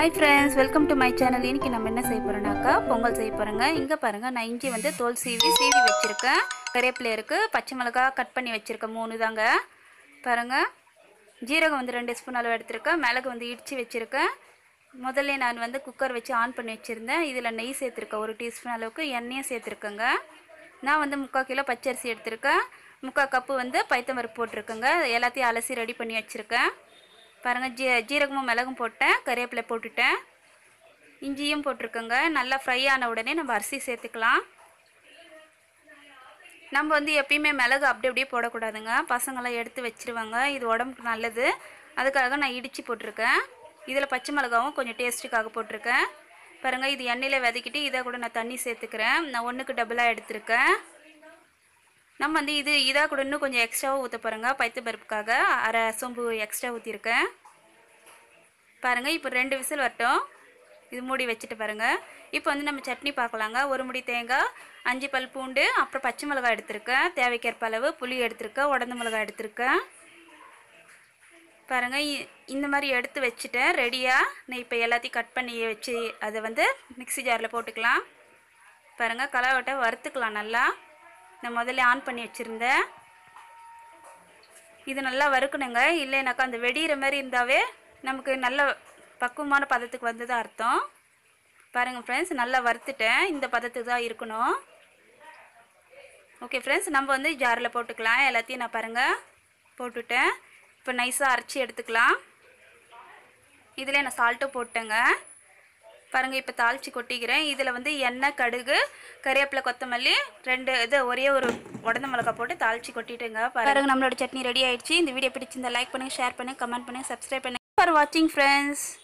hi friends welcome to my channel இன்னைக்கு நம்ம என்ன செய்ய போகிறோம்னாக்கா பொங்கல் செய்ய போகிறோங்க இங்கே பாருங்கள் நான் இஞ்சி வந்து தோல் சீவி சீவி வச்சுருக்கேன் கருவேப்பிலை இருக்குது பச்சை மிளகா கட் பண்ணி வச்சுருக்கேன் மூணு தாங்க பாருங்கள் ஜீரகம் வந்து ரெண்டு ஸ்பூன் அளவு எடுத்திருக்கேன் மிளகு வந்து இடித்து வச்சுருக்கேன் முதல்ல நான் வந்து குக்கர் வச்சு ஆன் பண்ணி வச்சுருந்தேன் இதில் நெய் சேர்த்துருக்கேன் ஒரு டீஸ்பூன் அளவுக்கு எண்ணெயும் சேர்த்துருக்கேங்க நான் வந்து முக்கால் கிலோ பச்சரிசி எடுத்திருக்கேன் முக்கால் கப்பு வந்து பைத்தம்பருப்பு போட்டிருக்கேங்க எல்லாத்தையும் அலசி ரெடி பண்ணி வச்சுருக்கேன் பாருங்கள் ஜீ ஜீரகமும் மிளகும் போட்டேன் கருவேப்பிலை போட்டுட்டேன் இஞ்சியும் போட்டிருக்கேங்க நல்லா ஃப்ரை ஆன உடனே நம்ம அரிசி சேர்த்துக்கலாம் நம்ம வந்து எப்பயுமே மிளகு அப்படி அப்படியே போடக்கூடாதுங்க பசங்களாம் எடுத்து வச்சிருவாங்க இது உடம்புக்கு நல்லது அதுக்காக நான் இடித்து போட்டிருக்கேன் இதில் பச்சை மிளகாவும் கொஞ்சம் டேஸ்ட்டுக்காக போட்டிருக்கேன் பாருங்கள் இது எண்ணெயில் வதக்கிட்டு இதை கூட நான் தண்ணி சேர்த்துக்கிறேன் நான் ஒன்றுக்கு டபுளாக எடுத்திருக்கேன் நம்ம வந்து இது இதாக கூட இன்னும் கொஞ்சம் எக்ஸ்ட்ராவாக ஊற்ற போகிறோங்க பைத்த பருப்புக்காக அரை சொம்பு எக்ஸ்ட்ரா ஊற்றிருக்கேன் பாருங்கள் இப்போ ரெண்டு விசில் வரட்டும் இது மூடி வச்சுட்டு பாருங்கள் இப்போ வந்து நம்ம சட்னி பார்க்கலாங்க ஒரு முடி தேங்காய் அஞ்சு பல் பூண்டு அப்புறம் பச்சை மிளகாய் எடுத்திருக்கேன் தேவைக்கேற்ப அளவு புளி எடுத்திருக்கேன் உடந்த மிளகாய் எடுத்திருக்கேன் பாருங்கள் இ- இந்த மாதிரி எடுத்து வச்சுட்டேன் ரெடியாக நான் இப்போ எல்லாத்தையும் கட் பண்ணி வச்சு அதை வந்து மிக்ஸி ஜாரில் போட்டுக்கலாம் பாருங்கள் கலாவட்டை வறுத்துக்கலாம் நல்லா நான் முதல்ல ஆன் பண்ணி வச்சுருந்தேன் இது நல்லா வறுக்கணுங்க இல்லைனாக்கா அந்த வெடிகிற மாதிரி இருந்தாவே நமக்கு நல்ல பக்குவமான பதத்துக்கு வந்ததா அர்த்தம் பாருங்கள் ஃப்ரெண்ட்ஸ் நல்லா வறுத்துட்டேன் இந்த பதத்துக்கு தான் இருக்கணும் ஓகே ஃப்ரெண்ட்ஸ் நம்ம வந்து ஜாரில் போட்டுக்கலாம் எல்லாத்தையும் நான் பாருங்கள் போட்டுட்டேன் இப்போ நைஸாக அரைச்சி எடுத்துக்கலாம் இதில் நான் சால்ட்டும் போட்டேங்க பாருங்கள் இப்போ தாளித்து கொட்டிக்கிறேன் இதில் வந்து எண்ணெய் கடுகு கறிவேப்பிலை கொத்தமல்லி ரெண்டு இது ஒரே ஒரு உடந்த மிளகா போட்டு தாளித்து கொட்டிட்டுங்க பாருங்க நம்மளோட சட்னி ரெடி ஆயிடுச்சு இந்த வீடியோ பிடிச்சிருந்தா லைக் பண்ணுங்கள் ஷேர் பண்ணுங்கள் கமெண்ட் பண்ணுங்கள் சப்ஸ்கிரைப் பண்ணுங்கள் ஃபார் வாட்சிங் ஃப்ரெண்ட்ஸ்